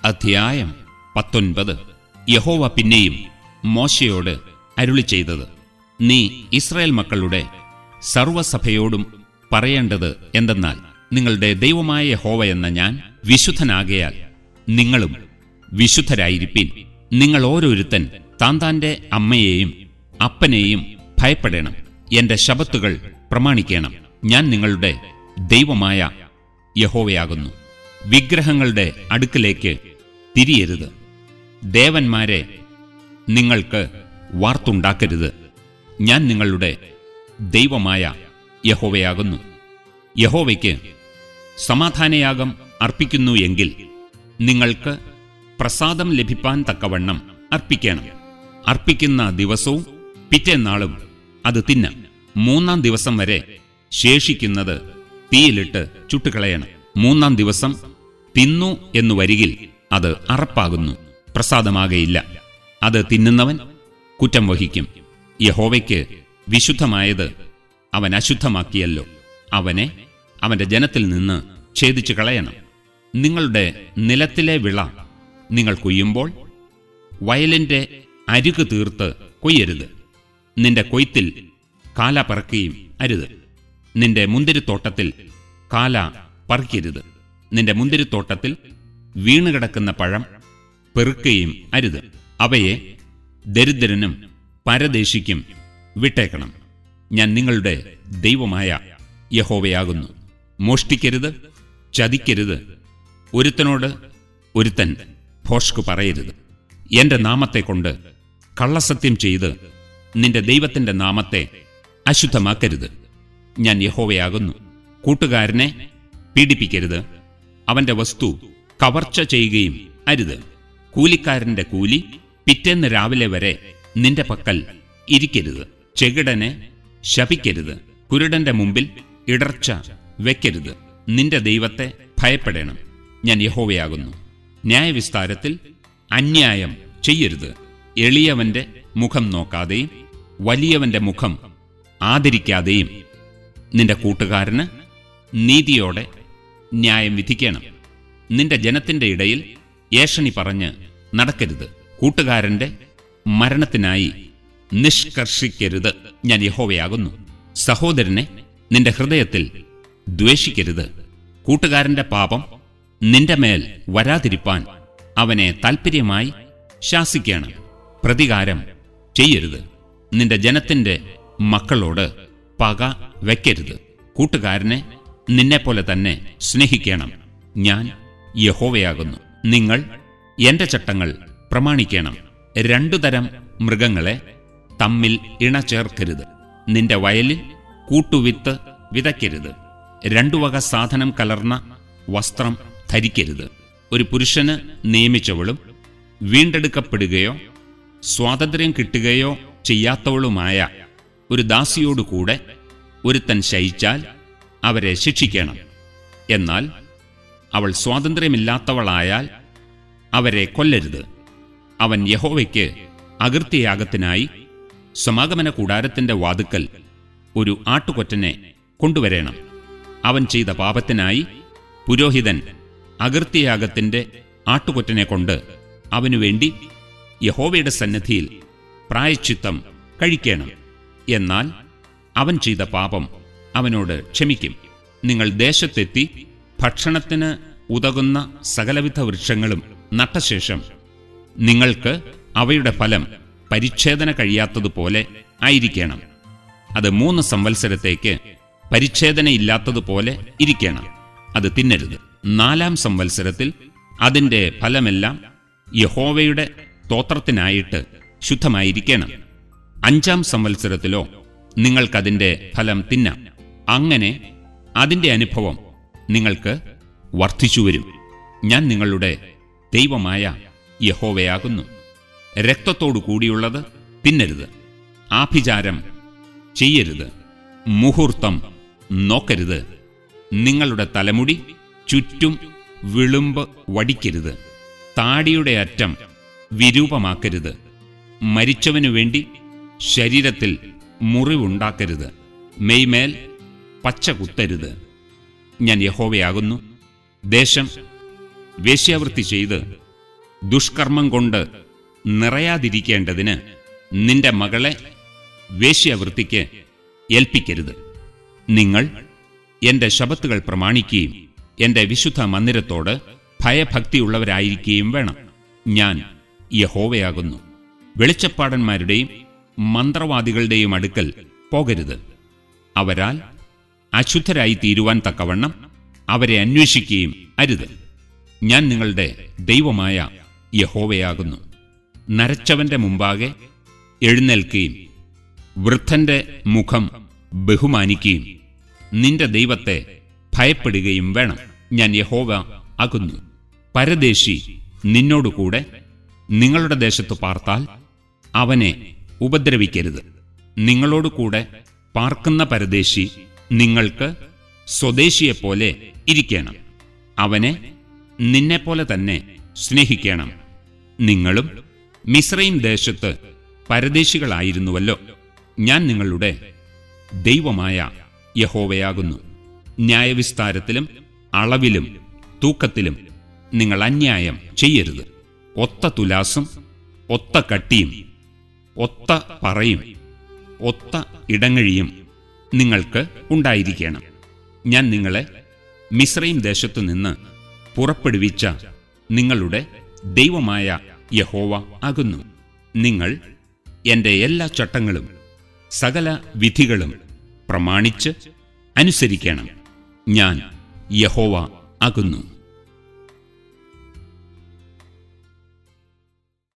അധ്യായം പത്തൊൻപത് യഹോവ പിന്നെയും മോശയോട് അരുളി ചെയ്തത് നീ ഇസ്രായേൽ മക്കളുടെ സർവസഭയോടും പറയേണ്ടത് എന്തെന്നാൽ നിങ്ങളുടെ ദൈവമായ യഹോവ എന്ന ഞാൻ വിശുദ്ധനാകയാൽ നിങ്ങളും വിശുദ്ധരായിരിപ്പിൻ നിങ്ങൾ ഓരോരുത്തൻ താൻ താന്റെ അമ്മയെയും അപ്പനെയും ഭയപ്പെടണം എന്റെ ശബത്തുകൾ പ്രമാണിക്കണം ഞാൻ നിങ്ങളുടെ ദൈവമായ യഹോവയാകുന്നു വിഗ്രഹങ്ങളുടെ അടുക്കിലേക്ക് തിരിയരുത് ദേവന്മാരെ നിങ്ങൾക്ക് വാർത്തുണ്ടാക്കരുത് ഞാൻ നിങ്ങളുടെ ദൈവമായ യഹോവയാകുന്നു യഹോവയ്ക്ക് സമാധാനയാഗം അർപ്പിക്കുന്നു എങ്കിൽ നിങ്ങൾക്ക് പ്രസാദം ലഭിപ്പാൻ തക്കവണ്ണം അർപ്പിക്കണം അർപ്പിക്കുന്ന ദിവസവും പിറ്റേന്നാളും അത് തിന്നാം മൂന്നാം ദിവസം വരെ ശേഷിക്കുന്നത് തീയിലിട്ട് ചുട്ടുകളയണം മൂന്നാം ദിവസം തിന്നു എന്നു വരികിൽ അത് അറപ്പാകുന്നു പ്രസാദമാകയില്ല അത് തിന്നുന്നവൻ കുറ്റം വഹിക്കും യഹോവയ്ക്ക് വിശുദ്ധമായത് അവൻ അശുദ്ധമാക്കിയല്ലോ അവനെ അവന്റെ ജനത്തിൽ നിന്ന് ഛേദിച്ചു കളയണം നിങ്ങളുടെ നിലത്തിലെ വിള നിങ്ങൾ കൊയ്യുമ്പോൾ വയലിന്റെ അരുക് തീർത്ത് കൊയ്യരുത് നിന്റെ കൊയ്ത്തിൽ കാല പറക്കുകയും അരുത് നിന്റെ മുന്തിരിത്തോട്ടത്തിൽ കാല പറിക്കരുത് നിന്റെ മുന്തിരിത്തോട്ടത്തിൽ വീണുകിടക്കുന്ന പഴം പെറുക്കുകയും അരുത് അവയെ ദരിദ്രനും പരദേശിക്കും വിട്ടേക്കണം ഞാൻ നിങ്ങളുടെ ദൈവമായ യഹോവയാകുന്നു മോഷ്ടിക്കരുത് ചതിക്കരുത് ഒരുത്തനോട് ഒരുത്തൻ ഭോഷ്കു പറയരുത് എന്റെ നാമത്തെ കൊണ്ട് കള്ളസത്യം ചെയ്ത് നിന്റെ ദൈവത്തിന്റെ നാമത്തെ അശുദ്ധമാക്കരുത് ഞാൻ യഹോവയാകുന്നു കൂട്ടുകാരനെ പീഡിപ്പിക്കരുത് അവന്റെ വസ്തു കവർച്ച ചെയ്യുകയും അരുത് കൂലിക്കാരന്റെ കൂലി പിറ്റേന്ന് രാവിലെ വരെ നിന്റെ പക്കൽ ഇരിക്കരുത് ചെകിടനെ ശപിക്കരുത് കുരുടന്റെ മുമ്പിൽ ഇടർച്ച വെക്കരുത് നിന്റെ ദൈവത്തെ ഭയപ്പെടണം ഞാൻ യഹോവയാകുന്നു ന്യായവിസ്താരത്തിൽ അന്യായം ചെയ്യരുത് എളിയവന്റെ മുഖം നോക്കാതെയും വലിയവന്റെ മുഖം ആദരിക്കാതെയും നിന്റെ കൂട്ടുകാരന് നീതിയോടെ ന്യായം വിധിക്കണം നിന്റെ ജനത്തിന്റെ ഇടയിൽ ഏഷണി പറഞ്ഞ് നടക്കരുത് കൂട്ടുകാരന്റെ മരണത്തിനായി നിഷ്കർഷിക്കരുത് ഞാൻ യഹോവയാകുന്നു സഹോദരനെ നിന്റെ ഹൃദയത്തിൽ ദ്വേഷിക്കരുത് കൂട്ടുകാരന്റെ പാപം നിന്റെ മേൽ വരാതിരിപ്പാൻ അവനെ താൽപ്പര്യമായി ശാസിക്കണം പ്രതികാരം ചെയ്യരുത് നിന്റെ ജനത്തിന്റെ മക്കളോട് പക വയ്ക്കരുത് കൂട്ടുകാരനെ നിന്നെപ്പോലെ തന്നെ സ്നേഹിക്കണം ഞാൻ യഹോവയാകുന്നു നിങ്ങൾ എന്റെ ചട്ടങ്ങൾ പ്രമാണിക്കണം രണ്ടു തരം മൃഗങ്ങളെ തമ്മിൽ ഇണ ചേർക്കരുത് നിന്റെ വയലിൽ കൂട്ടുവിത്ത് വിതയ്ക്കരുത് രണ്ടു വക സാധനം കലർന്ന വസ്ത്രം ധരിക്കരുത് ഒരു പുരുഷന് നിയമിച്ചവളും വീണ്ടെടുക്കപ്പെടുകയോ സ്വാതന്ത്ര്യം കിട്ടുകയോ ചെയ്യാത്തവളുമായ ഒരു ദാസിയോടുകൂടെ ഒരുത്തൻ ശയിച്ചാൽ അവരെ ശിക്ഷിക്കണം എന്നാൽ അവൾ സ്വാതന്ത്ര്യമില്ലാത്തവളായാൽ അവരെ കൊല്ലരുത് അവൻ യഹോവയ്ക്ക് അകൃത്യയാഗത്തിനായി സമാഗമന കൂടാരത്തിന്റെ വാതുക്കൽ ഒരു ആട്ടുകൊറ്റനെ കൊണ്ടുവരേണം അവൻ ചെയ്ത പാപത്തിനായി പുരോഹിതൻ അകൃത്യയാഗത്തിന്റെ ആട്ടുകൊറ്റനെ കൊണ്ട് അവനുവേണ്ടി യഹോവയുടെ സന്നിധിയിൽ പ്രായച്ചിത്തം കഴിക്കണം എന്നാൽ അവൻ ചെയ്ത പാപം അവനോട് ക്ഷമിക്കും നിങ്ങൾ ദേശത്തെത്തി ഭക്ഷണത്തിന് ഉതകുന്ന സകലവിധ വൃക്ഷങ്ങളും നട്ടശേഷം നിങ്ങൾക്ക് അവയുടെ ഫലം പരിച്ഛേദന കഴിയാത്തതുപോലെ ആയിരിക്കണം അത് മൂന്ന് സംവത്സരത്തേക്ക് പരിച്ഛേദനയില്ലാത്തതുപോലെ ഇരിക്കണം അത് തിന്നരുത് നാലാം സംവത്സരത്തിൽ അതിന്റെ ഫലമെല്ലാം യഹോവയുടെ തോത്രത്തിനായിട്ട് ശുദ്ധമായിരിക്കണം അഞ്ചാം സംവത്സരത്തിലോ നിങ്ങൾക്കതിന്റെ ഫലം തിന്നാം അങ്ങനെ അതിന്റെ അനുഭവം നിങ്ങൾക്ക് വർദ്ധിച്ചു വരും ഞാൻ നിങ്ങളുടെ ദൈവമായ യഹോവയാകുന്നു രക്തത്തോടു കൂടിയുള്ളത് തിന്നരുത് ആഭിചാരം ചെയ്യരുത് മുഹൂർത്തം നോക്കരുത് നിങ്ങളുടെ തലമുടി ചുറ്റും വിളുമ്പ് വടിക്കരുത് താടിയുടെ അറ്റം വിരൂപമാക്കരുത് മരിച്ചവനു വേണ്ടി ശരീരത്തിൽ മുറിവുണ്ടാക്കരുത് മെയ്മേൽ പച്ച കുത്തരുത് ഞാൻ യഹോവയാകുന്നു ദേശം വേശ്യാവൃത്തി ചെയ്ത് ദുഷ്കർമ്മം കൊണ്ട് നിറയാതിരിക്കേണ്ടതിന് നിന്റെ മകളെ വേശ്യാവൃത്തിക്ക് ഏൽപ്പിക്കരുത് നിങ്ങൾ എന്റെ ശബത്തുകൾ പ്രമാണിക്കുകയും എന്റെ വിശുദ്ധ മന്ദിരത്തോട് ഭയഭക്തിയുള്ളവരായിരിക്കുകയും വേണം ഞാൻ യഹോവയാകുന്നു വെളിച്ചപ്പാടന്മാരുടെയും മന്ത്രവാദികളുടെയും അടുക്കൽ പോകരുത് അവരാൽ അശുദ്ധരായി തീരുവാൻ തക്കവണ്ണം അവരെ അന്വേഷിക്കുകയും അരുത് ഞാൻ നിങ്ങളുടെ ദൈവമായ യഹോവയാകുന്നു നരച്ചവന്റെ മുമ്പാകെ എഴുന്നേൽക്കുകയും വൃദ്ധന്റെ മുഖം ബഹുമാനിക്കുകയും നിന്റെ ദൈവത്തെ ഭയപ്പെടുകയും വേണം ഞാൻ യഹോവ ആകുന്നു പരദേശി നിന്നോടുകൂടെ നിങ്ങളുടെ ദേശത്ത് പാർത്താൽ അവനെ ഉപദ്രവിക്കരുത് നിങ്ങളോടുകൂടെ പാർക്കുന്ന പരദേശി നിങ്ങൾക്ക് സ്വദേശിയെപ്പോലെ ഇരിക്കണം അവനെ നിന്നെപ്പോലെ തന്നെ സ്നേഹിക്കണം നിങ്ങളും മിശ്രയും ദേശത്ത് പരദേശികളായിരുന്നുവല്ലോ ഞാൻ നിങ്ങളുടെ ദൈവമായ യഹോവയാകുന്നു ന്യായവിസ്താരത്തിലും അളവിലും തൂക്കത്തിലും നിങ്ങൾ അന്യായം ചെയ്യരുത് ഒത്ത തുലാസും ഒത്ത കട്ടിയും ഒത്ത പറയും ഒത്ത ഇടങ്ങഴിയും നിങ്ങൾക്ക് ഉണ്ടായിരിക്കണം ഞാൻ നിങ്ങളെ മിശ്രയും ദേശത്തു നിന്ന് പുറപ്പെടുവിച്ച നിങ്ങളുടെ ദൈവമായ യഹോവ ആകുന്നു നിങ്ങൾ എന്റെ എല്ലാ ചട്ടങ്ങളും സകല വിധികളും പ്രമാണിച്ച് അനുസരിക്കണം ഞാൻ യഹോവ ആകുന്നു